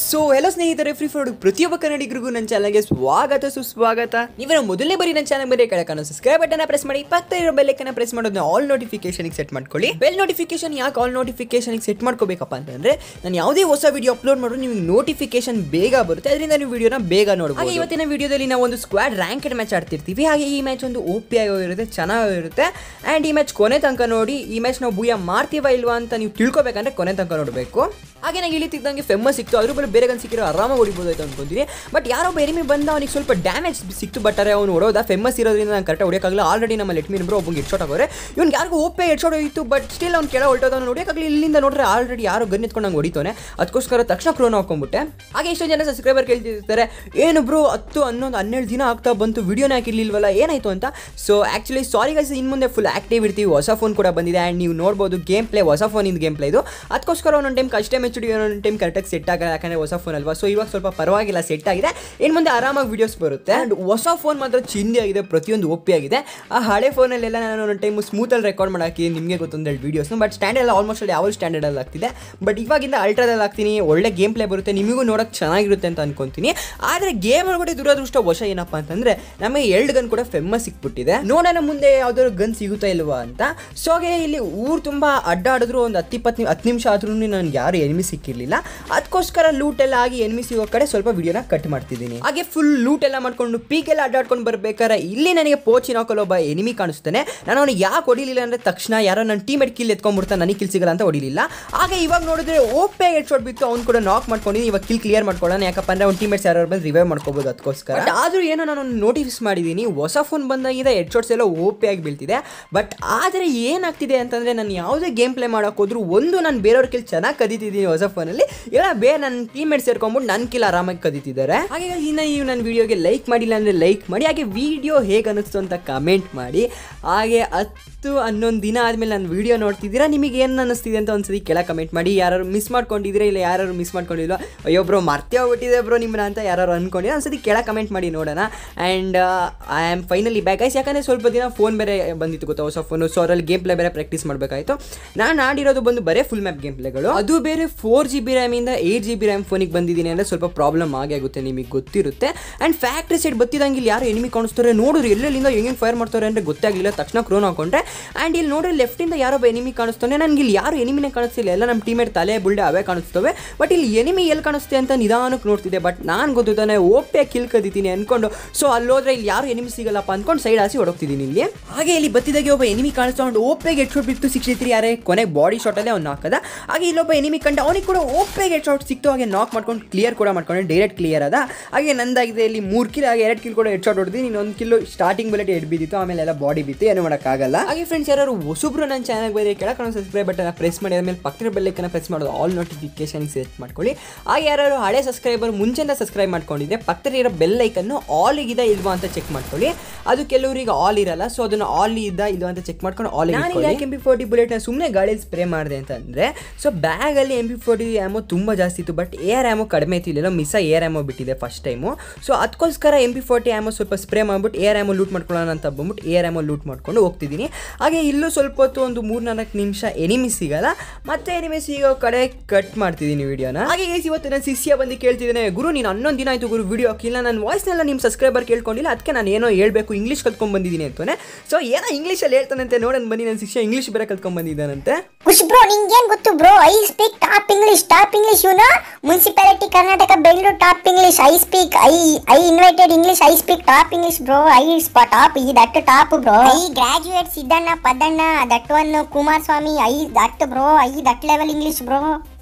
so ಎಲ್ಲ ಸ್ನೇಹಿತರೆ free fire ಪ್ರತಿಯೊಬ್ಬ ಕನ್ನಡಿಗರಿಗೂ ನನ್ನ ಚಾನಲ್ಗೆ ಸ್ವಾಗತ ಸುಸ್ವಾಗತ ನೀವೇನು ಮೊದಲನೇ ಬರೀ ನನ್ನ ಚಾನಲ್ ಬರೀ ಕೆಳಕನ್ನು ಸಬ್ಸ್ಕ್ರೈಬ್ ಬಟನ್ ಪ್ರೆಸ್ ಮಾಡಿ ಪಕ್ಕ ಇರೋ ಬೆಲ್ಲೈಕನ್ನ ಪ್ರೆಸ್ ಮಾಡೋದನ್ನ ಆಲ್ ನೋಟಿಫಿಕೇಶನ್ ಸೆಟ್ ಮಾಡ್ಕೊಳ್ಳಿ ಬೆಲ್ ನೋಟಿಫಿಕೇಶನ್ ಯಾಕೆ ಆಲ್ ನೋಟಿಫಿಕೇಶನ್ ಸೆಟ್ ಮಾಡ್ಕೋಬೇಕಪ್ಪ ಅಂತಂದ್ರೆ ನಾನು ಯಾವುದೇ ಹೊಸ ವಿಡಿಯೋ ಅಪ್ಲೋಡ್ ಮಾಡಿದ್ರು ನಿಮಗೆ ನೋಟಿಫಿಕೇಶನ್ ಬೇಗ ಬರುತ್ತೆ ಅದರಿಂದ ನೀವು ವಿಡಿಯೋನ ಬೇಗ ನೋಡಬಹುದು ಹಾಗೆ ಇವತ್ತಿನ ವಿಡಿಯೋದಲ್ಲಿ ನಾವು ಒಂದು ಸ್ಕ್ವಾಡ್ ರ್ಯಾಂಕೆಡ್ ಮ್ಯಾಚ್ ಆಡ್ತಿರ್ತೀವಿ ಹಾಗೆ ಈ ಮ್ಯಾಚ್ ಒಂದು ಓ ಪಿ ಆಗಿರುತ್ತೆ ಚೆನ್ನಾಗಿರುತ್ತೆ ಆ್ಯಂಡ್ ಈ ಮ್ಯಾಚ್ ಕೊನೆ ತನಕ ನೋಡಿ ಈ ಮ್ಯಾಚ್ ನಾವು ಬೂಯ ಮಾಡ್ತೀವಾ ಇಲ್ವಾ ಅಂತ ನೀವು ತಿಳ್ಕೊಬೇಕಂದ್ರೆ ಕೊನೆ ತನಕ ನೋಡಬೇಕು ಹಾಗೆ ನಂಗೆ ಇಳಿತಿದ್ದಂಗೆ ಫೇಮಸ್ ಸಿಕ್ತು ಅದ್ರ ಬಳಿ ಬೇರೆ ಗನ್ ಸಿಕ್ಕಿರೋ ಆರಾಮಾಗಿ ಹೊಡಿಬೋದಾಯ್ತು ಅನ್ಕೊಂತೀನಿ ಬಟ್ ಯಾರೋ ಎನಿಮಿ ಬಂದ ಅವನಿಗೆ ಸ್ವಲ್ಪ ಡ್ಯಾಮೇಜ್ ಸಿಕ್ತು ಬಟ್ ಅರೆ ಅವ್ನು ಹೊಡೋದ ಫೇಮಸ್ ಇರೋದ್ರಿಂದ ನಾನು ಕರೆಕ್ಟಾಗಿ ಹೊಡಿಯೋಕ್ಕಾಗಲ್ಲ ಆಲ್ರೆಡಿ ನಮ್ಮ ಲೆಟ್ ಮೀನ್ ಒಬ್ಬಂಗೆ ಹೆಡ್ ಶಾಟ್ ಆಗೋರೆ ಇವ್ನಿಗೆ ಯಾರಿಗೂ ಓಪೆ ಹೆಡ್ ಶಾಟ್ ಹೋಯಿತು ಬಟ್ ಸ್ಟಿಲ್ ಅವ್ನು ಕೆಳ ಹೊಲ್ಟೋದವ್ನು ನೋಡೋಕ್ಕಾಗಲಿ ಇಲ್ಲಿಂದ ನೋಡ್ರೆ ಆಲ್ರೆಡಿ ಯಾರೋ ಗನ್ ಎತ್ಕೊಂಡು ನಂಗೆ ಹೊಡಿತಾನೆ ಅದಕ್ಕೋಸ್ಕರ ತಕ್ಷಣ ಕ್ರೋನ್ ಹಾಕೊಂಡ್ಬಿಟ್ಟೆ ಹಾಗೆ ಎಷ್ಟೋ ಜನ ಸಬ್ಸ್ಕ್ರೈಬರ್ ಕೇಳ್ತಿರ್ತಾರೆ ಏನು ಬ್ರೋ ಹತ್ತು ಹನ್ನೊಂದು ಹನ್ನೆರಡು ದಿನ ಆಗ್ತಾ ಬಂತು ವಿಡಿಯೋನೇ ಹಾಕಿರ್ಲಿಲ್ವಲ್ಲ ಏನಾಯಿತು ಅಂತ ಸೊ ಆ್ಯಕ್ಚುಲಿ ಸಾರಿ ಗೈಸ್ ಇನ್ನು ಮುಂದೆ ಫುಲ್ ಆ್ಯಕ್ಟಿವ್ ಇರ್ತೀವಿ ಹೊಸ ಫೋನ್ ಕೂಡ ಬಂದಿದೆ ಆ್ಯಂಡ್ ನೀವು ನೋಡ್ಬೋದು ಗೇಮ್ ಪ್ಲೇ ಹೊಸ ಫೋನಿಂದ ಗೇಮ್ ಪ್ಲೇ ಇದು ಅದಕ್ಕೋಸ್ಕರ ಒಂದೊಂದು ಟೈಮ್ ಕಷ್ಟ ಎಚ್ ಡಿ ಒಂದೊಂದು ಟೈಮ್ ಕರೆಕ್ಟಾಗಿ ಸೆಟ್ ಆಗಲ್ಲ ಯಾಕಂದರೆ ಹೊಸ ಫೋನ್ ಅಲ್ವಾ ಸೊ ಇವಾಗ ಸ್ವಲ್ಪ ಪರವಾಗಿಲ್ಲ ಸೆಟ್ ಆಗಿದೆ ಇನ್ನು ಮುಂದೆ ಆರಾಮಾಗಿ ವೀಡಿಯೋಸ್ ಬರುತ್ತೆ ಆ್ಯಂಡ್ ಹೊಸ ಫೋನ್ ಮಾತ್ರ ಚಿಂದಿ ಆಗಿದೆ ಪ್ರತಿಯೊಂದು ಒಪ್ಪಿ ಆಗಿದೆ ಆ ಹಳೆ ಫೋನಲ್ಲೆಲ್ಲ ನಾನು ಒಂದೊಂದು ಟೈಮು ಸ್ಮೂತಲ್ಲಿ ರೆಕಾರ್ಡ್ ಮಾಡಾಕಿ ನಿಮಗೆ ಗೊತ್ತೊಂದು ವೀಡಿಯೋಸ್ನು ಬಟ್ ಸ್ಟ್ಯಾಂಡರ್ಡ್ ಎಲ್ಲ ಆಲ್ಮೋಸ್ಟ್ ಅಲ್ಲಿ ಯಾವ ಸ್ಟ್ಯಾಂಡರ್ಡಲ್ಲಿ ಆಗ್ತಿದೆ ಬಟ್ ಇವಾಗಿಂದ ಅಲ್ಟ್ರಾದಲ್ಲಿ ಹಾಕ್ತೀನಿ ಒಳ್ಳೆ ಗೇಮ್ ಪ್ಲೇ ಬರುತ್ತೆ ನಿಮಗೂ ನೋಡೋಕೆ ಚೆನ್ನಾಗಿರುತ್ತೆ ಅಂತ ಅನ್ಕೊಂತೀನಿ ಆದರೆ ಗೇಮ್ ಒಳಗಡೆ ದುರದೃಷ್ಟ ವಶ ಏನಪ್ಪ ಅಂತಂದರೆ ನಮಗೆ ಎರಡು ಗನ್ ಕೂಡ ಫೇಮಸ್ ಸಿಕ್ಬಿಟ್ಟಿದೆ ನೋಡೋಣ ಮುಂದೆ ಯಾವ್ದಾದ್ರು ಗನ್ ಸಿಗುತ್ತಾ ಇಲ್ವಾ ಅಂತ ಸೊ ಹಾಗೆ ಇಲ್ಲಿ ಊರು ತುಂಬ ಅಡ್ಡಾಡಿದ್ರು ಒಂದು ಹತ್ತು ಇಪ್ಪತ್ತು ಹತ್ತು ನಿಮಿಷ ಆದ್ರೂ ನನಗೆ ಯಾರು ಎನಿಮಿ ಸಿಕ್ಕಿರಲಿಲ್ಲ ಅದಕ್ಕೋಸ್ಕರ ಲೂಟ್ ಎಲ್ಲ ಆಗಿ ಎನಿಮಿ ಸಿಗೋ ಕಡೆ ಸ್ವಲ್ಪ ವಿಡಿಯೋನ ಕಟ್ ಮಾಡ್ತಿದ್ದೀನಿ ಹಾಗೆ ಫುಲ್ ಲೂಟ್ ಎಲ್ಲ ಮಾಡ್ಕೊಂಡು ಪೀಕ್ ಎಲ್ಲ ಅಡ್ಡಾಡ್ಕೊಂಡು ಬರ್ಬೇಕಾದ್ರೆ ಇಲ್ಲಿ ನನಗೆ ಪೋಚಿ ನಾಕಲ್ ಒಬ್ಬ ಎನಿಮಿ ಕಾಣಿಸ್ತಾನೆ ನಾನು ಅವನಿಗೆ ಯಾಕೆ ಹೊಡಿಲಿಲ್ಲ ಅಂದರೆ ತಕ್ಷಣ ಯಾರೋ ನನ್ನ ಟೀಮ್ ಮೇಟ್ ಕಿಲ್ ಎತ್ಕೊಂಡ್ಬಿಡ್ತಾ ನನಗೆ ಕಿಲ್ ಸಿಗಲ್ಲ ಅಂತ ಹೊಡಿಲಿಲ್ಲ ಹಾಗೆ ಇವಾಗ ನೋಡಿದ್ರೆ ಓಪೆ ಹೆಡ್ ಶಾಟ್ ಬಿತ್ತು ಅವ್ನು ಕೂಡ ನಾಕ್ ಮಾಡ್ಕೊಂಡಿದ್ದೀನಿ ಇವಾಗ ಕಿಲ್ ಕ್ಲಿಯರ್ ಮಾಡ್ಕೊಳ್ಳೋಣ ಯಾಕಪ್ಪ ಅಂದ್ರೆ ಅವ್ನ ಟೀಮೇಟ್ಸ್ ಯಾರು ಬಂದು ರಿವೈವ್ ಮಾಡ್ಕೋಬೋದು ಅದಕ್ಕೋಸ್ಕರ But ಆದ್ರೂ ಏನೋ ನಾನು ನೋಟಿಸ್ ಮಾಡಿದ್ದೀನಿ ಹೊಸ ಫೋನ್ ಬಂದಾಗಿದೆ ಹೆಡ್ ಶಾಟ್ಸ್ ಎಲ್ಲ ಓಪೆ ಆಗಿ ಬೀಳ್ತಿದೆ ಬಟ್ ಆದರೆ ಏನಾಗ್ತಿದೆ ಅಂತಂದರೆ ನಾನು ಯಾವುದೇ ಗೇಮ್ ಪ್ಲೇ ಮಾಡೋಕೆ ಹೋದ್ರು ಒಂದು ನಾನು ಬೇರೆಯವ್ರ ಕಿಲ್ ಚೆನ್ನಾಗಿ ಕದೀತಿದ್ದೀನಿ ಹೊಸ ಫೋನಲ್ಲಿ ಇಲ್ಲ ಬೇರೆ ನನ್ನ ಟೀಮೇಟ್ ಸೇರ್ಕೊಂಡ್ಬಿಟ್ಟು ನನ್ನ ಕಿಲ್ ಆರಾಮಾಗಿ ಕದೀತಿದ್ದಾರೆ ಹಾಗೆ ಇನ್ನು ನೀವು ನನ್ನ ವಿಡಿಯೋಗೆ ಲೈಕ್ ಮಾಡಿಲ್ಲ ಅಂದರೆ ಲೈಕ್ ಮಾಡಿ ಹಾಗೆ ವಿಡಿಯೋ ಹೇಗೆ ಅನ್ನಿಸ್ತು ಅಂತ ಕಮೆಂಟ್ ಮಾಡಿ ಹಾಗೆ ಹತ್ತು ಹನ್ನೊಂದು ದಿನ ಆದಮೇಲೆ ನಾನು ವಿಡಿಯೋ ನೋಡ್ತಿದ್ದೀರಾ ನಿಮಗೆ ಏನು ಅನ್ನಿಸ್ತಿದೆ ಅಂತ ಒಂದ್ಸತಿ ಕೆಳಗೆ ಕಮೆಂಟ್ ಮಾಡಿ ಯಾರು ಮಿಸ್ ಮಾಡ್ಕೊಂಡಿದ್ದೀರಾ ಇಲ್ಲ ಯಾರು ಮಿಸ್ ಮಾಡ್ಕೊಂಡಿಲ್ಲ ಅಯ್ಯೋ ಬ್ರೋ ಮರ್ತೇ ಹೋಗ್ಬಿಟ್ಟಿದೆ ಬ್ರೋ ನಿಮ್ಮನ್ನ ಅಂತ ಯಾರು ಅನ್ಕೊಂಡಿಲ್ಲ ಒಂದ್ಸತಿ ಕೆಳಗೆ ಕಮೆಂಟ್ ಮಾಡಿ ನೋಡೋಣ and I am finally back guys ಯಾಕಂದರೆ ಸ್ವಲ್ಪ ದಿನ ಫೋನ್ ಬೇರೆ ಬಂದಿತ್ತು ಗೊತ್ತಾ ಹೊಸ ಫೋನು ಸೊ ಅದರಲ್ಲಿ ಗೇಮ್ ಪ್ಲೇ ಬೇರೆ ಪ್ರಾಕ್ಟೀಸ್ ಮಾಡಬೇಕಾಯಿತು ನಾನು ಆಡಿರೋದು ಬಂದು ಬರೀ ಫುಲ್ ಮ್ಯಾಪ್ ಗೇಮ್ ಪ್ಲೇಗಳು ಅದು ಬೇರೆ ಫೋರ್ ಜಿ ಬಿ ರ್ಯಾಮಿಂದ ಏಯ್ಟ್ ಜಿ ಬಿ ರ್ಯಾಮ್ ಫೋನಿಗೆ ಬಂದಿದ್ದೀನಿ ಅಂದರೆ ಸ್ವಲ್ಪ ಪ್ರಾಬ್ಲಮ್ ಆಗೇ ಆಗುತ್ತೆ ನಿಮಗೆ ಗೊತ್ತಿರುತ್ತೆ ಆ್ಯಂಡ್ ಫ್ಯಾಕ್ಟ್ರಿ ಸೈಡ್ ಬತ್ತಿದಂಗೆ ಇಲ್ಲಿ ಯಾರು ಎನಿಮಿ ಕಾಣಿಸ್ತಾರೆ ನೋಡಿರಿ ಎಲ್ಲೆಲ್ಲಿಂದ ಹೆಂಗೆ ಫೈರ್ ಮಾಡ್ತಾರೆ ಅಂದರೆ ಗೊತ್ತಾಗಲಿಲ್ಲ ತಕ್ಷಣ ಕ್ರೋನ್ ಹಾಕೊಂಡ್ರೆ ಆ್ಯಂಡ್ ಇಲ್ಲಿ ನೋಡ್ರಿ ಲೆಫ್ಟಿಂದ ಯಾರೋ ಒಬ್ಬ ಎನಿಮಿ ಕಾಣಿಸ್ತಾನೆ ನನಗೆ ಇಲ್ಲಿ ಯಾರು ಎನಿಮಿನೇ ಕಾಣಿಸ್ತಿಲ್ಲ ಎಲ್ಲ ನಮ್ಮ ಟೀಮೇಟ್ ತಲೆ ಬುಲ್ಡೆ ಅವೇ ಕಾಣಿಸ್ತವೆ ಬಟ್ ಇಲ್ಲಿ ಎನಿಮಿ ಎಲ್ಲಿ ಕಾಣಿಸ್ತೆ ಅಂತ ನಿಧಾನಕ್ಕೆ ನೋಡ್ತಿದ್ದೆ ಬಟ್ ನಾನು ಗೊತ್ತಾನೆ ಓಪೆ ಕಿಲ್ ಕದಿತೀನಿ ಅನ್ಕೊಂಡು ಸೊ ಅಲ್ಲೋದ್ರೆ ಇಲ್ಲಿ ಯಾರು ಎನಿಮಿ ಸಿಗಲ್ಲಪ್ಪ ಅನ್ಕೊಂಡು ಸೈಡ್ ಹಾಸಿ ಹೊಡೋಗ್ತಿದ್ದೀನಿ ಇಲ್ಲಿ ಹಾಗೆ ಇಲ್ಲಿ ಬತ್ತಿದಾಗೆ ಒಬ್ಬ ಎನಿಮಿ ಕಾಣಿಸ್ಕೊಂಡು ಓಪೆಗೆ ಹೆಡ್ ಶಾಟ್ ಬಿತ್ತು ಸಿಕ್ಸ್ಟಿ ತ್ರೀ ಯಾರೇ ಕೊನೆ ಬಾಡಿ ಶಾಟಲ್ಲೇ ಅವ್ನು ಹಾಕದ ಹಾಗೆ ಇಲ್ಲೊಬ್ಬ ಎನಿಮಿ ಕಂಡ ಅವನಿಗೆ ಕೂಡ ಓಪೆಗೆ ಹೆಡ್ ಶಾಟ್ ಸಿಕ್ತು ಹಾಗೆ ನಾಕ್ ಮಾಡ್ಕೊಂಡು ಕ್ಲಿಯರ್ ಕೂಡ ಮಾಡ್ಕೊಂಡು ಡೈರೆಕ್ಟ್ ಕ್ಲಿಯರ್ ಅದ ಹಾಗೆ ನಂದಾಗಿದೆ ಇಲ್ಲಿ ಮೂರು ಕಿಲ್ ಹಾಗೆ ಎರಡು ಕಿಲ್ ಕೂಡ ಹೆಡ್ ಶಾಟ್ ಹೊಡೆದು ಇನ್ನೊಂದು ಕಿಲೋ ಸ್ಟಾರ್ಟಿಂಗ್ ಬುಲೆಟ್ ಎಡ್ ಬಿದ್ದಿತ್ತು ಆಮೇಲೆ ಎಲ್ಲ ಬಾಡಿ ಬಿತ್ತು ಏನು ಮಾಡೋಕ್ಕಾಗಲ್ಲ ಹಾಗೆ ಫ್ರೆಂಡ್ಸ್ ಯಾರು ಹೊಸಬ್ರು ನನ್ನ ಚಾನಲ್ ಬೇರೆ ಕೆಳಗೆ ಸಬ್ಸ್ಕ್ರೈಬ್ ಬಟನ್ ಪ್ರೆಸ್ ಮಾಡಿ ಆದ್ಮೇಲೆ ಪಕ್ಕದ ಬೆಲ್ಲೈಕನ್ನ ಪ್ರೆಸ್ ಮಾಡೋದು ಆಲ್ ನೋಟಿಫಿಕೇಶನ್ ಸೆಟ್ ಮಾಡ್ಕೊಳ್ಳಿ ಹಾಗೆ ಯಾರು ಹಳೆ ಸಬ್ಸ್ಕ್ರೈಬರ್ ಮುಂಚೆಯಿಂದ ಸಬ್ಸ್ಕ್ರೈಬ್ ಮಾಡ್ಕೊಂಡಿದ್ರೆ ಪಕ್ಕದಲ್ಲಿರೋ ಬೆಲ್ ಐಕನ್ನು ಆಲ್ ಇದೆ ಇಲ್ವಾ ಅಂತ ಚೆಕ್ ಮಾಡ್ಕೊಳ್ಳಿ ಅದು ಕೆಲವರಿಗೆ ಆಲ್ ಇರಲ್ಲ ಸೊ ಅದನ್ನು ಆಲ್ ಇದ್ದ ಇಲ್ವಾ ಅಂತ ಚೆಕ್ ಮಾಡ್ಕೊಂಡು ಆಲ್ ನಾನು ಯಾಕೆ ಎಂ ಪಿ ಫೋರ್ಟಿ ಬುಲೆಟ್ನ ಸುಮ್ಮನೆ ಗಾಳಿಯಲ್ಲಿ ಸ್ಪ್ರೇ ಮಾಡಿದೆ ಅಂತಂದರೆ ಸೊ ಬ್ಯಾಗಲ್ಲಿ ಎಂ ಪಿ ಫೋರ್ಟಿ ಆ್ಯಮೋ ತುಂಬ ಜಾಸ್ತಿ ಇತ್ತು ಬಟ್ ಏರ್ ಆ್ಯಮೋ ಕಡಿಮೆ ಇತ್ತು ಇಲ್ಲೆಲ್ಲ ಮಿಸ್ ಏರ್ ಆ್ಯಮೋ ಬಿಟ್ಟಿದೆ ಫಸ್ಟ್ ಟೈಮು ಸೊ ಅದಕ್ಕೋಸ್ಕರ ಎಂ ಪಿ ಫೋರ್ಟಿ ಆ್ಯಮೋ ಸ್ವಲ್ಪ ಸ್ಪ್ರೇ ಮಾಡ್ಬಿಟ್ಟು ಏರ್ ಆ್ಯಮೋ ಲೂಟ್ ಮಾಡ್ಕೊಳ್ಳೋಣ ಅಂತ ಬಂದ್ಬಿಟ್ಟು ಏರ್ ಆ್ಯಮೋ ಲೂಟ್ ಮಾಡ್ಕೊಂಡು ಹೋಗ್ತಿದ್ದೀನಿ ಹಾಗೆ ಇಲ್ಲೂ ಸ್ವಲ್ಪ ಹೊತ್ತು ಒಂದು ಮೂರು ನಾಲ್ಕು ನಿಮಿಷ ಎನಿಮಿ ಸಿಗಲ್ಲ ಮತ್ತೆ ಎನಿಮಿ ಸಿಗೋ ಕಡೆ ಕಟ್ ಮಾಡ್ತಿದ್ದೀನಿ ವಿಡಿಯೋನ ಹಾಗೆ ಗೈಸ್ ಇವತ್ತು ನಾನು ಶಿಷ್ಯ ಬಂದು ಕೇಳ್ತಿದ್ದೇನೆ ಗುರು ನೀನು ಹನ್ನೊಂದು ದಿನ ಆಯಿತು ಗುರು ವಿಡಿಯೋ ಹಾಕಿಲ್ಲ ನನ್ನ ವಾಯ್ಸ್ನೆಲ್ಲ ನಿಮ್ಮ ಸಬ್ಸ್ಕ್ರೈಬರ್ ಕೇಳ್ಕೊಂಡಿಲ್ಲ ಅದಕ್ಕೆ ನಾನು ಏನೋ ಹೇಳಬೇಕು ಇಂಗ್ಲೀಷ್ ಕಲ್ತ್ಕೊಂಡು ಬಂದಿದ್ದೀನಿ ಅಂತಾನೆ ಸೊ ಏನೋ ಇಂಗ್ಲೀಷಲ್ಲಿ ಹೇಳ್ತಾನಂತೆ ನೋಡೋಣ ಬನ್ನಿ ನನ್ನ ಶಿಷ್ಯ ಇಂಗ್ಲೀಷ್ ಬೇರೆ ಕಲ್ತ್ಕೊಂಡು ಬಂದಿದ್ದಾನಂತೆ ಖುಷ್ ಬ್ರೋ ನಿಂಗೇನ್ ಗೊತ್ತು bro I speak top English top English you know municipality Karnataka Bengaluru top English I speak I I invited English I speak top English bro I top ಈ that top bro I graduate Siddanna Paddanna that one Kumaraswamy I that bro I that level English bro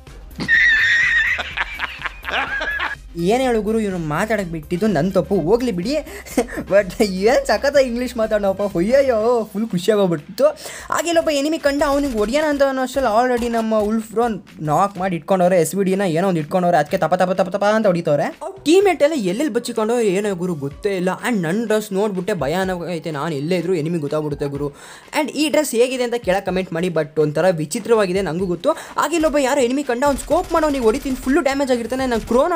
ಏನು ಹೇಳು ಗುರು ಇವನು ಮಾತಾಡಕ್ಕೆ ಬಿಟ್ಟಿದ್ದು ನನ್ನ ತಪ್ಪು ಹೋಗ್ಲಿ ಬಿಡಿ ಬಟ್ ಏನು ಸಖತ್ತ ಇಂಗ್ಲೀಷ್ ಮಾತಾಡೋಪ್ಪ ಹೊಯ್ಯಯ್ಯೋ ಫುಲ್ ಖುಷಿಯಾಗೋಗ್ಬಿಟ್ಟಿತ್ತು ಹಾಗೆ ಇಲ್ಲೊಬ್ಬ ಎನಿಮಿ ಕಂಡ ಅವನಿಗೆ ಹೊಡಿಯೋಣ ಅಂತ ಅನ್ನೋ ಅಷ್ಟರಲ್ಲಿ ಆಲ್ರೆಡಿ ನಮ್ಮ ಉಲ್ಫ್ರೋ ನಾಕ್ ಮಾಡಿ ಇಟ್ಕೊಂಡವ್ರೆ ಎಸ್ ವಿ ಡಿನ ಏನೋ ಒಂದು ಇಟ್ಕೊಂಡವ್ರೆ ಅದಕ್ಕೆ ತಪ ತಪ ತಪ ತಪ ಅಂತ ಹೊಡಿತವ್ರೆ ಟೀಮೇಟ್ ಎಲ್ಲ ಎಲ್ಲೆಲ್ಲಿ ಬಚ್ಚಿಕೊಂಡು ಏನೋ ಗುರು ಗೊತ್ತೇ ಇಲ್ಲ ಆ್ಯಂಡ್ ನನ್ನ ಡ್ರೆಸ್ ನೋಡ್ಬಿಟ್ಟೆ ಭಯ ಐತೆ ನಾನು ಎಲ್ಲೇ ಇದ್ರು ಎನಿಮಿ ಗೊತ್ತಾಗ್ಬಿಡುತ್ತೆ ಗುರು ಆ್ಯಂಡ್ ಈ ಡ್ರೆಸ್ ಹೇಗಿದೆ ಅಂತ ಕೆಳಗೆ ಕಮೆಂಟ್ ಮಾಡಿ ಬಟ್ ಒಂಥರ ವಿಚಿತ್ರವಾಗಿದೆ ನನಗೂ ಗೊತ್ತು ಹಾಗೆ ಇಲ್ಲೊಬ್ಬ ಯಾರೋ ಎನಿಮಿ ಕಂಡ ಅವ್ನು ಸ್ಕೋಪ್ ಮಾಡೋ ನೀವು ಹೊಡಿತೀನಿ ಫುಲ್ಲು ಡ್ಯಾಮೇಜ್ ಆಗಿರ್ತಾನೆ ನಾನು ಕ್ರೋನ್ ಹಾಕೊಂಡು ಹೊಡಿಯೋಣ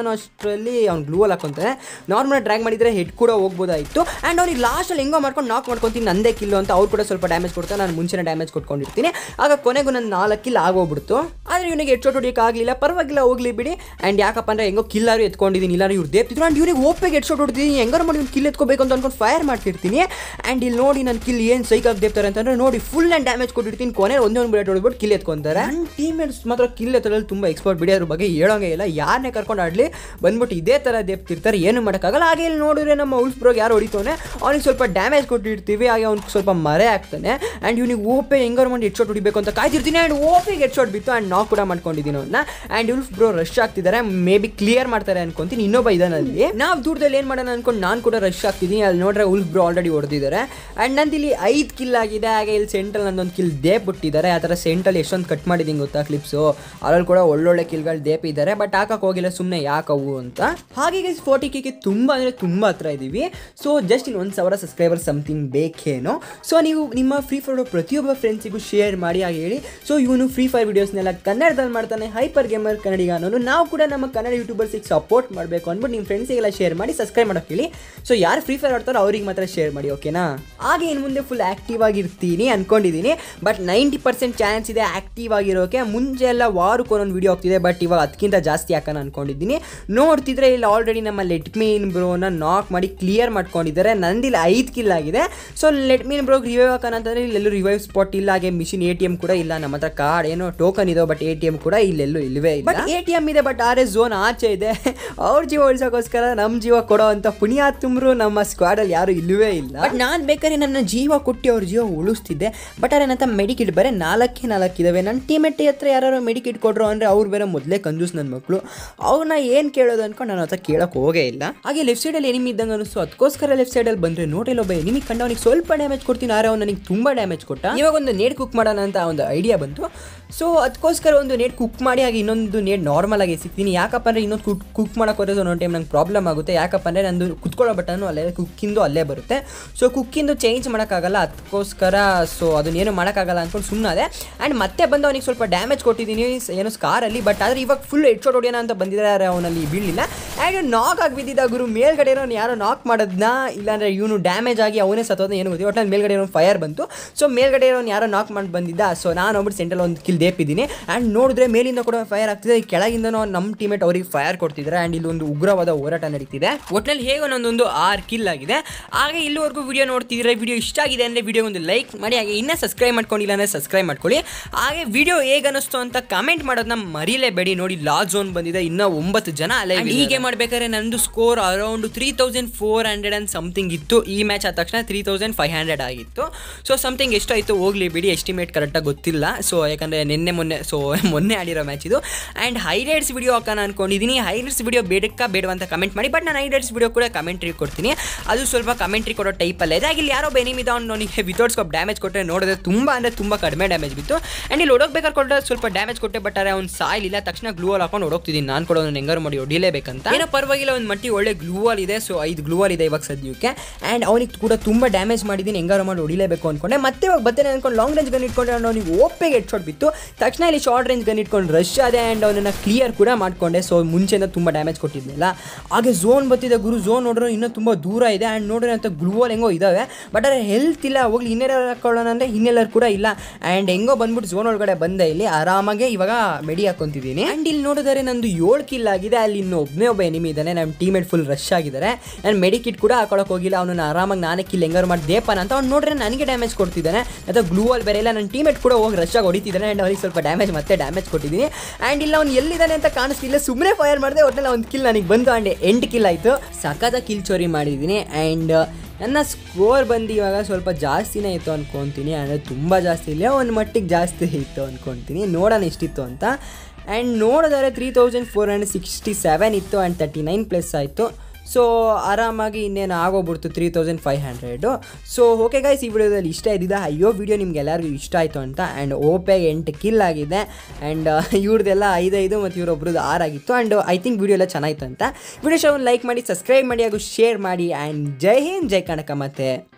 ಅನ್ನೋ ಅಷ್ಟರಲ್ಲಿ ಅವ್ನು ಗ್ಲೂವಲ್ಲಿ ಹಾಕೊಂತಾನೆ ನಾರ್ಮಲ್ ಡ್ರ್ಯಾಗ್ ಮಾಡಿದರೆ ಹೆಡ್ ಕೂಡ ಹೋಗ್ಬೋದಾಯಿತು ಆ್ಯಂಡ್ ಅವ್ನಿಗೆ ಲಾಸ್ಟಲ್ಲಿ ಹೆಂಗೋ ಮಾಡ್ಕೊಂಡು ನಾಕ್ ಮಾಡ್ಕೊತೀನಿ ನಂದೇ ಕಿಲ್ಲು ಅಂತ ಅವ್ರು ಕೂಡ ಸ್ವಲ್ಪ ಡ್ಯಾಮೇಜ್ ಕೊಡ್ತಾರೆ ನಾನು ಮುಂಚೆನೇ ಡ್ಯಾಮೇಜ್ ಕೊಟ್ಕೊಂಡಿರ್ತೀನಿ ಆಗ ಕೊನೆಗೂ ನನ್ನ ನಾಲ್ಕು ಕಿಲ್ ಆಗೋಗ್ಬಿಡ್ತು ಆದರೆ ಇವನಿಗೆ ಹೆಡ್ ಹೊಡಿಯೋಕೆ ಆಗಲಿಲ್ಲ ಪರವಾಗಿಲ್ಲ ಹೋಗ್ಲಿ ಬಿಡಿ ಆ್ಯಂಡ್ ಯಾಕಪ್ಪ ಅಂದರೆ ಹೆಂಗೋ ಕಿಲ್ಲಾರು ಎತ್ಕೊಂಡಿದ್ದೀನಿ ಇಲ್ಲಾರು ಇವ್ರು ದೇಪ್ತಿದ್ರು ಆ್ಯಂಡ್ ಇವ್ರಿಗೆ ಓಪೆಗೆ ಹೆಡ್ ಶಾಟ್ ಹೊಡ್ತೀನಿ ಹೆಂಗಾರು ಮಾಡಿ ಕಿಲ್ ಎತ್ಕೋಬೇಕು ಅಂತ ಅನ್ಕೊಂಡು ಫೈರ್ ಮಾಡ್ತಿರ್ತೀನಿ ಆ್ಯಂಡ್ ಇಲ್ಲಿ ನೋಡಿ ನನ್ನ ಕಿಲ್ ಏನು ಸೈಕಾಗಿ ದೇಪ್ತಾರೆ ಅಂತಂದ್ರೆ ನೋಡಿ ಫುಲ್ ಆ್ಯಂಡ್ ಡ್ಯಾಮೇಜ್ ಕೊಟ್ಟಿರ್ತೀನಿ ಕೊನೆ ಒಂದೇ ಒಂದು ಬುಲೆಟ್ ಹೊಡ್ಬಿಟ್ಟು ಕಿಲ್ ಎತ್ಕೊಂತಾರೆ ನನ್ನ ಟೀಮೇಟ್ಸ್ ಮಾತ್ರ ಕಿಲ್ ಎತ್ತರಲ್ಲಿ ತುಂಬ ಎಕ್ಸ್ಪರ್ಟ್ ಬಿಡಿ ಅದ್ರ ಬಗ್ಗೆ ಹೇಳೋಂಗೆ ಇಲ್ಲ ಯಾರನ್ನೇ ಕರ್ಕೊಂಡು ಆಡಲಿ ಬಂದ್ಬಿಟ್ಟು ಇದೇ ಥರ ದೇಪ್ತಿರ್ತಾರೆ ಏನು ಮಾಡೋಕ್ಕಾಗಲ್ಲ ಹಾಗೆ ಇಲ್ಲಿ ನೋಡಿದ್ರೆ ನಮ್ಮ ಉಲ್ಫ್ ಬ್ರೋಗ್ ಯಾರು ಹೊಡಿತಾನೆ ಅವ್ನಿಗೆ ಸ್ವಲ್ಪ ಡ್ಯಾಮೇಜ್ ಕೊಟ್ಟಿರ್ತೀವಿ ಹಾಗೆ ಅವ್ನಿಗೆ ಸ್ವಲ್ಪ ಮರೆ ಆಗ್ತಾನೆ ಆ್ಯಂಡ್ ಇವ್ನಿಗೆ ಓಪೆ ಹೆಂಗಾರು ಮಾಡಿ ಹೆಡ್ ಶಾಟ್ ಹೊಡಿಬೇಕು ಅಂತ ಕಾಯ್ತಿರ್ತೀನಿ ಆ್ಯಂಡ್ ಓಪಿಗೆ ಹೆಡ್ ಶಾಟ್ ಬಿತ್ತು ಆ್ಯಂಡ್ ನಾವು ಕೂಡ ಮಾಡ್ಕೊಂಡಿದ್ದೀನಿ ಅವ್ನ ಆ್ಯಂಡ್ ಉಲ್ಫ್ ಬ್ರೋ ರಶ್ ಆಗ್ತಿದ್ದಾರೆ ಮೇ ಬಿ ಕ್ಲಿಯರ್ ಮಾಡ್ತಾರೆ ಅನ್ಕೊಂತೀನಿ ಇನ್ನೊಬ್ಬ ಇದಾನೆ ಅಲ್ಲಿ ನಾವು ದೂರದಲ್ಲಿ ಏನು ಮಾಡೋಣ ಅನ್ಕೊಂಡು ನಾನು ಕೂಡ ರಶ್ ಆಗ್ತಿದ್ದೀನಿ ಅಲ್ಲಿ ನೋಡ್ರೆ ಉಲ್ಫ್ ಬ್ರೋ ಆಲ್ರೆಡಿ ಹೊಡೆದಿದ್ದಾರೆ ಆ್ಯಂಡ್ ನಂದು ಇಲ್ಲಿ ಐದು ಕಿಲ್ ಆಗಿದೆ ಹಾಗೆ ಇಲ್ಲಿ ಸೆಂಟ್ರಲ್ಲಿ ನಂದೊಂದು ಕಿಲ್ ದೇಪ್ ಬಿಟ್ಟಿದ್ದಾರೆ ಆ ಥರ ಸೆಂಟಲ್ಲಿ ಎಷ್ಟೊಂದು ಕಟ್ ಮಾಡಿದ್ದೀನಿ ಗೊತ್ತಾ ಕ್ಲಿಪ್ಸು ಅದ್ರಲ್ಲಿ ಕೂಡ ಒಳ್ಳೊಳ್ಳೆ ಕಿಲ್ಗಳು ದೇಪಿದ್ದಾರೆ ಬಟ್ ಹಾಕಕ್ಕೆ ಹೋಗಿಲ್ಲ ಸುಮ್ಮನೆ ಯಾಕವು ಅಂತ ಹಾಗೆ ಫೋರ್ಟಿ ಕಿಗೆ ತುಂಬ ಅಂದರೆ ತುಂಬ ಹತ್ರ ಇದ್ದೀವಿ ಸೊ ಜಸ್ಟ್ ಇನ್ನು ಒಂದು ಸಾವಿರ ಸಬ್ಸ್ಕ್ರೈಬರ್ ಸಮಥಿಂಗ್ ಬೇಕೇನೋ ಸೊ ನೀವು ನಿಮ್ಮ ಫ್ರೀ ಫೈರ್ ಪ್ರತಿಯೊಬ್ಬ ಫ್ರೆಂಡ್ಸಿಗೂ ಶೇರ್ ಮಾಡಿ ಹಾಗೆ ಹೇಳಿ ಸೊ ಇವನು ಫ್ರೀ ಫೈರ್ ವೀಡಿಯೋಸ್ನೆಲ್ಲ ಕನ್ನಡದಲ್ಲಿ ಮಾಡ್ತಾನೆ ಹೈಪರ್ ಗೇಮರ್ ಕನ್ನಡಿಗ ಅನ್ನೋನು ನಾವು ಕೂಡ ನಮ್ಮ ಕನ್ನಡ ಯೂಟ್ಯೂಬರ್ಸಿಗೆ ಸಪೋರ್ಟ್ ಮಾಡಬೇಕು ಅಂದ್ಬಿಟ್ಟು ನಿಮ್ಮ ಫ್ರೆಂಡ್ಸಿಗೆಲ್ಲ ಶೇರ್ ಮಾಡಿ ಸಬ್ಸ್ಕ್ರೈಬ್ ಮಾಡೋಕೆ ಹೇಳಿ ಸೊ ಯಾರು ಫ್ರೀ ಫೈರ್ ಆಡ್ತಾರೋ ಅವ್ರಿಗೆ ಮಾತ್ರ ಶೇರ್ ಮಾಡಿ ಓಕೆನಾ ಹಾಗೆ ಇನ್ನು ಮುಂದೆ ಫುಲ್ ಆ್ಯಕ್ಟಿವ್ ಆಗಿರ್ತೀನಿ ಅನ್ಕೊಂಡಿದ್ದೀನಿ ಬಟ್ ನೈಂಟಿ ಪರ್ಸೆಂಟ್ ಚಾನ್ಸ್ ಇದೆ ಆ್ಯಕ್ಟಿವ್ ಆಗಿರೋಕೆ ಮುಂಚೆ ಎಲ್ಲ ವಾರಕ್ಕೆ ಒಂದೊಂದು ವೀಡಿಯೋ ಹೋಗ್ತಿದೆ ಬಟ್ ಇವಾಗ ಅದಕ್ಕಿಂತ ಜಾಸ್ತಿ ಹಾಕೋಣ ಅನ್ಕೊಂಡಿದ್ದೀನಿ ನೋಡ್ತಿದ್ರೆ ಇಲ್ಲಿ ಆಲ್ರೆಡಿ ನಮ್ಮ ಲೆಟ್ ಮೀನ್ ಬ್ರೋನ ನಾಕ್ ಮಾಡಿ ಕ್ಲಿಯರ್ ಮಾಡ್ಕೊಂಡಿದ್ದಾರೆ ನಂದಿಲ್ಲ ಐದು ಕಿಲ್ ಆಗಿದೆ ಸೊ ಲೆಟ್ ಮೀನ್ ಬ್ರೋಗ್ ರಿವೈವ್ ಹಾಕೋಣ ಅಂತಂದ್ರೆ ಇಲ್ಲೆಲ್ಲೂ ರಿವೈವ್ ಸ್ಪಾಟ್ ಇಲ್ಲ ಹಾಗೆ ಮಿಷಿನ್ ಎ ಟಿ ಎಮ್ ಕೂಡ ಇಲ್ಲ ನಮ್ಮ ಹತ್ರ ಕಾರ್ಡ್ ಏನೋ ಟೋಕನ್ ಇದೆ ಬಟ್ ಎ ಟಿ ಎಮ್ ಕೂಡ ಇಲ್ಲೆಲ್ಲೂ ಇಲ್ಲವೇ ಇಲ್ಲ ಬಟ್ ಎ ಟಿ ಎಮ್ ಇದೆ ಬಟ್ ಆರ್ ಎಸ್ ಝೋನ್ ಆಚೆ ಇದೆ ಅವ್ರ ಜೀವ ಉಳಿಸೋಕ್ಕೋಸ್ಕರ ನಮ್ಮ ಜೀವ ಕೊಡೋ ಅಂತ ಪುಣ್ಯಾತ್ಮರು ನಮ್ಮ ಸ್ಕ್ವಾಡಲ್ಲಿ ಯಾರು ಇಲ್ಲವೇ ಇಲ್ಲ ಬಟ್ ನಾನು ಬೇಕಾದ್ರೆ ನನ್ನ ಜೀವ ಕೊಟ್ಟು ಅವ್ರ ಜೀವ ಉಳಿಸ್ತಿದ್ದೆ ಬಟ್ ಅವ್ರ ಏನಂತ ಮೆಡಿಕಿಟ್ ಬರೀ ನಾಲ್ಕೇ ನಾಲ್ಕು ಇದಾವೆ ನನ್ನ ಟೀಮೆಟ್ ಹತ್ರ ಯಾರು ಮೆಡಿಕಿಟ್ ಕೊಡ್ರು ಅಂದರೆ ಅವ್ರು ಬೇರೆ ಮೊದಲೇ ಕಂಜೂಸ್ ನನ್ನ ಮಕ್ಕಳು ಅವ್ರನ್ನ ಏನು ಕೇಳೋದು ಅನ್ಕೊಂಡು ನಾನು ಹತ್ರ ಕೇಳೋಕೆ ಹೋಗೇ ಇಲ್ಲ ಹಾಗೆ ಲೆಫ್ಟ್ ಸೈಡಲ್ಲಿ ಎನಿಮಿ ಇದ್ದಂಗೆ ಅನಿಸ್ತು ಅದಕ್ಕೋಸ್ಕರ ಲೆಫ್ಟ್ ಸೈಡಲ್ಲಿ ಬಂದರೆ ನೋಡಿಲ್ಲ ಒಬ್ಬ ಎನಿಮಿ ಕಂಡು ಅವನಿಗೆ ಸ್ವಲ್ಪ ಡ್ಯಾಮೇಜ್ ಕೊಡ್ತೀನಿ ಆದ್ರೆ ಅವ್ನು ನನಗೆ ತುಂಬ ಡ್ಯಾಮೇಜ್ ಕೊಟ್ಟ ಇವಾಗ ಒಂದು ನೇಟ್ ಕುಕ್ ಮಾಡೋಣ ಅಂತ ಒಂದು ಐಡಿಯಾ ಬಂತು ಸೊ ಅದಕ್ಕೋಸ್ಕರ ಒಂದು ನೇಟ್ ಕುಕ್ ಮಾಡಿ ಹಾಗೆ ಇನ್ನೊಂದು ನೇಟ್ ನಾರ್ಮಲ್ ಆಗಿ ಸಿಗ್ತೀನಿ ಯಾಕಪ್ಪ ಅಂದರೆ ಇನ್ನೊಂದು ಕುಕ್ ಕುಕ್ ಮಾಡೋಕೆ ಹೋದ್ರೆ ಒಂದೊಂದು ಟೈಮ್ ನಂಗೆ ಪ್ರಾಬ್ಲಮ್ ಆಗುತ್ತೆ ಯಾಕಪ್ಪ ಅಂದರೆ ನಂದು ಕುತ್ಕೊಳ್ಳೋ ಬಟನ್ನು ಅಲ್ಲೇ ಕುಕ್ಕಿಂದು ಅಲ್ಲೇ ಬರುತ್ತೆ ಸೊ ಕುಕ್ಕಿಂದು ಚೇಂಜ್ ಮಾಡೋಕ್ಕಾಗಲ್ಲ ಅದಕ್ಕೋಸ್ಕರ ಸೊ ಅದನ್ನೇನು ಮಾಡೋಕ್ಕಾಗಲ್ಲ ಅಂದ್ಕೊಂಡು ಸುಮ್ಮನೆ ಆ್ಯಂಡ್ ಮತ್ತೆ ಬಂದು ಅವನಿಗೆ ಸ್ವಲ್ಪ ಡ್ಯಾಮೇಜ್ ಕೊಟ್ಟಿದ್ದೀನಿ ಸ- ಏನೋ ಸ್ಕಾರಲ್ಲಿ ಬಟ್ ಆದರೆ ಇವಾಗ ಫುಲ್ ಹೆಡ್ ಶಾಟ್ ಹೊಡಿಯೋಣ ಅಂತ ಬಂದಿದ್ದಾರೆ ಅವನಲ್ಲಿ ಬೀಳಲಿಲ್ಲ ಆ್ಯಂಡ್ ನಾಕ್ ಆಗಿ ಬಿದ್ದಿದ್ದ ಗುರು ಮೇಲ್ಗಡೆ ಇರೋನು ಯಾರೋ ನಾಕ್ ಮಾಡೋದನ್ನ ಇಲ್ಲಾಂದ್ರೆ ಇವನು ಡ್ಯಾಮೇಜ್ ಆಗಿ ಅವನೇ ಸತ್ತೋದ ಏನು ಗೊತ್ತಿಲ್ಲ ಒಟ್ಟಲ್ಲಿ ಮೇಲ್ಗಡೆ ಇರೋ ಫೈರ್ ಬಂತು ಸೊ ಮೇಲ್ಗಡೆ ಇರೋನು ಯಾರೋ ನಾಕ್ ಮಾಡಿ ಬಂದಿದ್ದ ಸೊ ನಾನು ಹೋಗ್ಬಿಟ್ಟು ಸೆಂಟ್ರಲ್ಲಿ ಒಂದು ಕಿಲ್ ದೇಪಿದ್ದೀನಿ ಆ್ಯಂಡ್ ನೋಡಿದ್ರೆ ಮೇಲಿಂದ ಕೂಡ ಫೈರ್ ಆಗ್ತಿದೆ ಈ ಕೆಳಗಿಂದನೂ ನಮ್ಮ ಟೀಮೇಟ್ ಅವ್ರಿಗೆ ಫೈರ್ ಕೊಡ್ತಿದ್ದಾರೆ ಆ್ಯಂಡ್ ಇಲ್ಲಿ ಒಂದು ಉಗ್ರವಾದ ಹೋರಾಟ ನಡೀತಿದೆ ಒಟ್ಟಿನಲ್ಲಿ ಹೇಗೆ ಒಂದೊಂದು ಆರು ಕಿಲ್ ಆಗಿದೆ ಹಾಗೆ ಇಲ್ಲಿವರೆಗೂ ವಿಡಿಯೋ ನೋಡ್ತಿದ್ರೆ ವಿಡಿಯೋ ಇಷ್ಟ ಆಗಿದೆ ಅಂದರೆ ವಿಡಿಯೋ ಒಂದು ಲೈಕ್ ಮಾಡಿ ಹಾಗೆ ಇನ್ನೂ ಸಬ್ಸ್ಕ್ರೈಬ್ ಮಾಡ್ಕೊಂಡಿಲ್ಲ ಅಂದರೆ ಸಬ್ಸ್ಕ್ರೈಬ್ ಮಾಡ್ಕೊಳ್ಳಿ ಹಾಗೆ ವಿಡಿಯೋ ಹೇಗೆ ಅನ್ನಿಸ್ತು ಅಂತ ಕಮೆಂಟ್ ಮಾಡೋದನ್ನ ಮರೀಲೇಬೇಡಿ ನೋಡಿ ಲಾ ಝೋನ್ ಬಂದಿದೆ ಇನ್ನೂ ಒಂಬತ್ತು ಜನ ಅಲ್ಲೇ ಹೀಗೆ ಮಾಡ್ಬೇಕಾದ್ರೆ ನಂದು score around three thousand four hundred and something ಇತ್ತು ಈ ಮ್ಯಾಚ್ ಆದ ತಕ್ಷಣ ತ್ರೀ ತೌಸಂಡ್ ಫೈವ್ ಹಂಡ್ರೆಡ್ ಆಗಿತ್ತು ಸೊ ಸಮಥಿಂಗ್ ಎಷ್ಟಾಯಿತು ಹೋಗ್ಲಿ ಬಿಡಿ ಎಸ್ಟಿಮೇಟ್ ಕರೆಕ್ಟಾಗಿ ಗೊತ್ತಿಲ್ಲ ಸೊ ಯಾಕಂದರೆ ನಿನ್ನೆ ಮೊನ್ನೆ ಸೊ ಮೊನ್ನೆ ಆಡಿರೋ ಮ್ಯಾಚ್ ಇದು ಆ್ಯಂಡ್ ಹೈಲೈಟ್ಸ್ ವಿಡಿಯೋ ಹಾಕೋಣ ಅನ್ಕೊಂಡಿದ್ದೀನಿ ಹೈಲೈಟ್ಸ್ ವಿಡಿಯೋ ಬೇಡಕ್ಕ ಬೇಡವಾ ಅಂತ ಕಮೆಂಟ್ ಮಾಡಿ ಬಟ್ ನಾನು ಹೈಲೈಟ್ಸ್ ವಿಡಿಯೋ ಕೂಡ ಕಮೆಂಟ್ರಿ ಕೊಡ್ತೀನಿ ಅದು ಸ್ವಲ್ಪ ಕಮೆಂಟ್ರಿ ಕೊಡೋ ಟೈಪಲ್ಲೇ ಇದೆ ಹಾಗೆ ಇಲ್ಲಿ ಯಾರೋ ಬೆನಿಮಿದ ಅವನಿಗೆ ವಿತೌಟ್ ಸ್ಕೋಪ್ ಡ್ಯಾಮೇಜ್ ಕೊಟ್ಟರೆ ನೋಡಿದ್ರೆ ತುಂಬ ಅಂದರೆ ತುಂಬ ಕಡಿಮೆ ಡ್ಯಾಮೇಜ್ ಬಿತ್ತು ಆ್ಯಂಡ್ ಇಲ್ಲಿ ಹೊಡೋಗ್ಬೇಕಾದ್ರೆ ಕೊಟ್ಟರೆ ಸ್ವಲ್ಪ ಡ್ಯಾಮೇಜ್ ಕೊಟ್ಟೆ ಬಟ್ ಆದರೆ ಅವ್ನು ಸಾಯಿಲಿಲ್ಲ ತಕ್ಷಣ ಗ್ಲೂ ವಾಲ್ ಹಾಕೊಂಡು ಹೊಡೋಗ್ತಿದ್ದೀನಿ ನಾನು ಕೂಡ ಅವ್ನು ಹೆಂಗಾರು ಮಾಡಿ ಹೊಡಿಲೇಬೇಕಂತ ಏನೋ ಪರವಾಗಿಲ್ಲ ಒಂದು ಮಟ್ಟಿ ಒಳ್ಳೆ ಗ್ಲೂ ವಾಲ್ ಇದೆ ಸೊ ಐದು ಗ್ಲೂ ವಾಲ್ ಇದೆ ಇವಾಗ ಸದ್ಯಕ್ಕೆ ಆ್ಯಂಡ್ ಅವನಿಗೆ ಕೂಡ ತುಂಬ ಡ್ಯಾಮೇಜ್ ಮಾಡಿದ್ದೀನಿ ಹೆಂಗಾರು ಮಾಡಿ ಹೊಡಿಲೇಬೇಕು ಅನ್ಕೊಂಡೆ ಮತ್ತೆ ಇವಾಗ ಬರ್ತೇನೆ ಅನ್ಕೊಂಡು ಲಾಂಗ್ ರೇಂಜ್ ಗನ್ ಇಟ್ಕೊಂಡೆ ಅವ್ನು ಅವನಿಗೆ ಓಪೆಗೆ ಹೆಡ್ ಶಾಟ್ ಬಿತ್ತು ತಕ್ಷಣ ಇಲ್ಲಿ ಶಾರ್ಟ್ ರೇಂಜ್ ಗನ್ ಇಟ್ಕೊಂಡು ರಶ್ ಆದೆ ಆ್ಯಂಡ್ ಅವನನ್ನು ಕ್ಲಿಯರ್ ಕೂಡ ಮಾಡ್ಕೊಂಡೆ ಸೊ ಮುಂಚೆಯಿಂದ ತುಂಬ ಡ್ಯಾಮೇಜ್ ಕೊಟ್ಟಿದ್ದಿಲ್ಲ ಹಾಗೆ ಝೋನ್ ಬರ್ತಿದೆ ಗುರು ಝೋನ್ ನೋಡ್ರೆ ಇನ್ನೂ ತುಂಬ ದೂರ ಇದೆ ಆ್ಯಂಡ್ ನೋಡ್ರೆ ಅಂತ ಗ್ಲೂ ವಾಲ್ ಹೆಂಗೋ ಇದಾವೆ ಬಟ್ ಆದರೆ ಹೆಲ್ತ್ ಇಲ್ಲ ಹೋಗ್ಲಿ ಇನ್ನೆಲ್ಲರ್ ಹಾಕೊಳ್ಳೋಣ ಅಂದರೆ ಇನ್ನೆಲ್ಲರ್ ಕೂಡ ಇಲ್ಲ ಆ್ಯಂಡ್ ಹೆಂಗೋ ಬಂದ್ಬಿಟ್ಟು ಝೋನ್ ಒಳಗಡೆ ಬಂದೆ ಇಲ್ಲಿ ಆರಾಮಾಗಿ ಇವಾಗ ಮೆಡಿ ಹಾಕೊಂತಿದ್ದೀನಿ ಆ್ಯಂಡ್ ಇಲ್ಲಿ ನೋಡಿದರೆ ನಂದು ಏಳು ಕಿಲ್ ಆಗಿದೆ ಅಲ್ಲಿ ಇನ್ನು ಒಬ್ಬನೇ ಒಬ್ಬ ಎನಿಮಿ ಇದ್ದಾನೆ ನಮ್ಮ ಟೀಮೇಟ್ ಫುಲ್ ರಶ್ ಆಗಿದ್ದಾರೆ ನಾನು ಮೆಡಿಕಿಟ್ ಕೂಡ ಹಾಕೊಳಕ್ಕೆ ಹೋಗಿಲ್ಲ ಅವನು ಆರಾಮಾಗಿ ನಾನೇ ಕಿಲ್ ಹೆಂಗಾರು ಮಾಡಿ ದೇಪನ ಅಂತ ಅವ್ನು ನೋಡ್ರೆ ನನಗೆ ಡ್ಯಾಮೇಜ್ ಕೊಡ್ತಿದ್ದಾನೆ ಅಥವಾ ಗ್ಲೂ ಅಲ್ಲಿ ಬೇರೆ ಇಲ್ಲ ನನ್ನ ಟೀಮೇಟ್ ಕೂಡ ಹೋಗಿ ರಶ್ ಆಗಿ ಹೊಡಿತಿದ್ದಾನೆ ಆ್ಯಂಡ್ ಅವ್ರಿಗೆ ಸ್ವಲ್ಪ ಡ್ಯಾಮೇಜ್ ಮತ್ತೆ ಡ್ಯಾಮೇಜ್ ಕೊಟ್ಟಿದ್ದೀನಿ ಆ್ಯಂಡ್ ಇಲ್ಲ ಅವ್ನು ಎಲ್ಲಿದ್ದಾನೆ ಅಂತ ಕಾಣಿಸ್ತಿಲ್ಲ ಸುಮ್ಮನೆ ಫೈರ್ ಮಾಡಿದೆ ಒಟ್ಟಲ್ಲಿ ಒಂದು ಕಿಲ್ ನನಗೆ ಬಂತು ಆ್ಯಂಡ್ ಎಂಟು ಕಿಲ್ ಆಯಿತು ಸಖದ ಕಿಲ್ ಚೋರಿ ಮಾಡಿದ್ದೀನಿ ಆ್ಯಂಡ್ ನನ್ನ ಸ್ಕೋರ್ ಬಂದು ಇವಾಗ ಸ್ವಲ್ಪ ಜಾಸ್ತಿನೇ ಇತ್ತು ಅನ್ಕೊತೀನಿ ಅಂದರೆ ತುಂಬ ಜಾಸ್ತಿ ಇಲ್ಲ ಒಂದು ಮಟ್ಟಿಗೆ ಜಾಸ್ತಿ ಇತ್ತು ಅನ್ಕೊತೀನಿ ನೋಡೋಣ ಎಷ್ಟಿತ್ತು ಅಂತ ಆ್ಯಂಡ್ ನೋಡಿದ್ರೆ three thousand four hundred sixty seven ಇತ್ತು ಆ್ಯಂಡ್ ತರ್ಟಿ ನೈನ್ ಪ್ಲಸ್ ಆಯಿತು ಸೊ ಆರಾಮಾಗಿ ಇನ್ನೇನು ಆಗೋಗ್ಬಿಡ್ತು three thousand five hundred so okay guys ಈ ವಿಡಿಯೋದಲ್ಲಿ ಇಷ್ಟ ಇದ್ದಿದ್ದ ಅಯ್ಯೋ ವಿಡಿಯೋ ನಿಮ್ಗೆ ಎಲ್ಲರಿಗೂ ಇಷ್ಟ ಆಯಿತು ಅಂತ ಆ್ಯಂಡ್ ಓಪೆಗೆ ಎಂಟು ಕಿಲ್ ಆಗಿದೆ ಆ್ಯಂಡ್ ಇವ್ರದ್ದೆಲ್ಲ ಐದೈದು ಮತ್ತು ಇವರೊಬ್ರದ್ದು ಆರಾಗಿತ್ತು ಆ್ಯಂಡ್ ಐ ಥಿಂಕ್ ವಿಡಿಯೋ ಎಲ್ಲ ಚೆನ್ನಾಗಿತ್ತು ಅಂತ ವಿಡಿಯೋ ಶೋ ಲೈಕ್ ಮಾಡಿ ಸಬ್ಸ್ಕ್ರೈಬ್ ಮಾಡಿ ಹಾಗೂ ಶೇರ್ ಮಾಡಿ ಆ್ಯಂಡ್ ಜೈ ಹಿಂದ್ ಜೈ ಕನಕ ಮತ್ತೆ